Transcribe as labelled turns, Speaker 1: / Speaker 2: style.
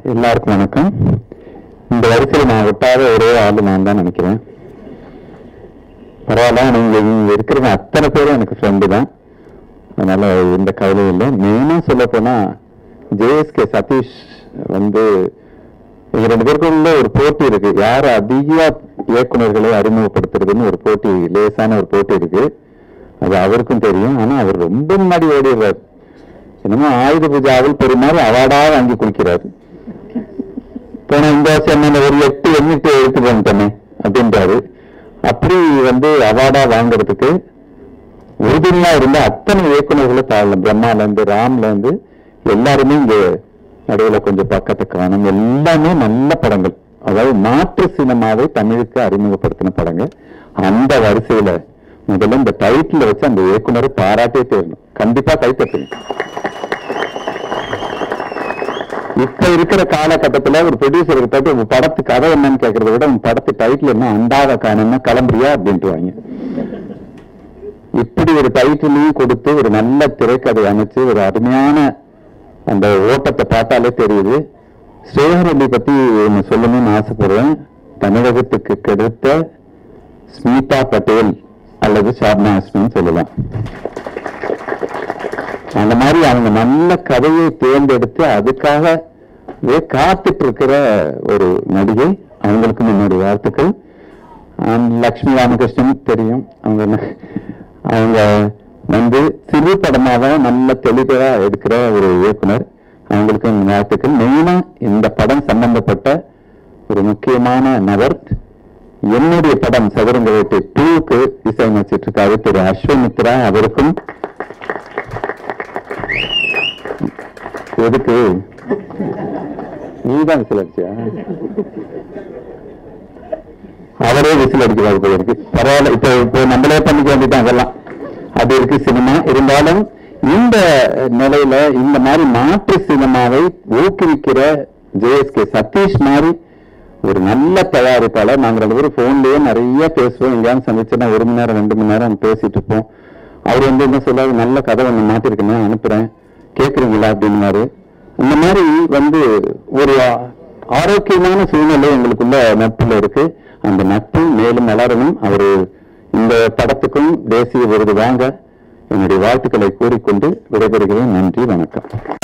Speaker 1: எல்லாருக்கும் வணக்கம் இந்த வரிசையில் நான் விட்டாத ஒரே ஆளு நான் தான் நினைக்கிறேன் பரவாயில்ல நீங்க இங்க இருக்கிறவங்க அத்தனை பேரும் எனக்கு ஃப்ரெண்டு தான் அதனால எந்த கவலையும் இல்லை மெயினா சொல்ல போனா ஜேஎஸ்கே சதீஷ் வந்து இவங்க ரெண்டு பேருக்குள்ள ஒரு போட்டி இருக்கு யார் அதிக இயக்குனர்களை அறிமுகப்படுத்துறதுன்னு ஒரு போட்டி லேசான ஒரு போட்டி இருக்கு அது அவருக்கும் தெரியும் ஆனா அவர் ரொம்ப முன்னாடி ஓடிடுறாரு என்னமோ ஆயுத பூஜாவில் பெருமாள் அவார்டா வாங்கி குளிக்கிறாரு போன இந்த வருஷம் என்ன ஒரு எட்டு எண்ணிட்டு எடுத்து வந்துட்டேனே அப்படின்றாரு அப்படி வந்து அவார்டா வாங்குறதுக்கு உறுதுணையா இருந்த அத்தனை இயக்குநர்களை தாழலாம் பிரம்மால இருந்து ராம்ல இருந்து எல்லாருமே இங்க நடுவுல கொஞ்சம் பக்கத்தை காணும் எல்லாமே நல்ல படங்கள் அதாவது மாற்று சினிமாவை தமிழுக்கு அறிமுகப்படுத்தின படங்கள் அந்த வரிசையில முதல்ல இந்த டைட்டில் வச்சு அந்த இயக்குனரை பாராட்டே தேரணும் கண்டிப்பா கை தட்டுங்க இப்ப இருக்கிற காலகட்டத்துல ஒரு ப்ரொடியூசர் கிட்ட உங்க படத்து கதை என்னன்னு கேட்கறத விட உங்க படத்து டைட்டில் என்ன அண்டாத காணும்னா கிளம்புறியா அப்படின்ட்டு வாங்க இப்படி ஒரு டைட்டிலையும் கொடுத்து ஒரு நல்ல திரைக்கதை அமைச்சு ஒரு அருமையான அந்த ஓட்டத்தை பார்த்தாலே தெரியுது ஸ்ரேகரடி பத்தி ஒண்ணு சொல்லணும்னு ஆசைப்படுறேன் தமிழகத்துக்கு கிடைத்த ஸ்மிதா பட்டேல் அல்லது ஷாப்னா ஹாஸ்மின்னு சொல்லலாம் அந்த மாதிரி அவங்க நல்ல கதையை தேர்ந்தெடுத்து அதுக்காக காத்துட்டு இருக்கிற ஒரு நடிகை அவங்களுக்கு என்னுடைய வாழ்த்துக்கள் ஆம், லக்ஷ்மி ராமகிருஷ்ணன் தெரியும் அவங்க ந- அவங்க வந்து சிறு படமாக நல்ல தெளிவா எடுக்கிற ஒரு இயக்குனர் அவங்களுக்கு என் வாழ்த்துக்கள் மெயினா இந்த படம் சம்பந்தப்பட்ட ஒரு முக்கியமான நபர் என்னுடைய படம் சதுரங்க வேட்டை டூக்கு இசையமைச்சிட்டு இருக்காரு திரு அஸ்வமித்ரா அவருக்கும் எதுக்கு நீதான் விசில் அடிச்சியா அவரே விசில் அடிக்கிறாரு போல இருக்கு பரவாயில்ல இப்போ இப்போ நம்மளே பண்ணிக்க வேண்டியதான் அதெல்லாம் அது இருக்கு சினிமா இருந்தாலும் இந்த நிலையில இந்த மாதிரி மாற்று சினிமாவை ஊக்குவிக்கிற ஜேஎஸ்கே சதீஷ் மாதிரி ஒரு நல்ல தயாரிப்பாளர் நாங்க ரெண்டு பேரும் போன்லயே நிறைய பேசுவோம் எங்கேயாவது சந்திச்சுன்னா ஒரு மணி நேரம் ரெண்டு மணி நேரம் பேசிட்டு இருப்போம் அவர் வந்து என்ன சொல்லாரு நல்ல கதை ஒண்ணு மாத்திருக்கேன் அனுப்புறேன் கேக்குறீங்களா அப்படின்னாரு இந்த மாதிரி வந்து ஒரு ஆரோக்கியமான சூழ்நிலை எங்களுக்குள்ள நட்புல இருக்கு அந்த நட்பு மேலும் வளரணும் அவரு இந்த படத்துக்கும் தேசிய விருது வாங்க என்னுடைய வாழ்த்துக்களை கூறிக்கொண்டு விடைபெறுகிறேன் நன்றி வணக்கம்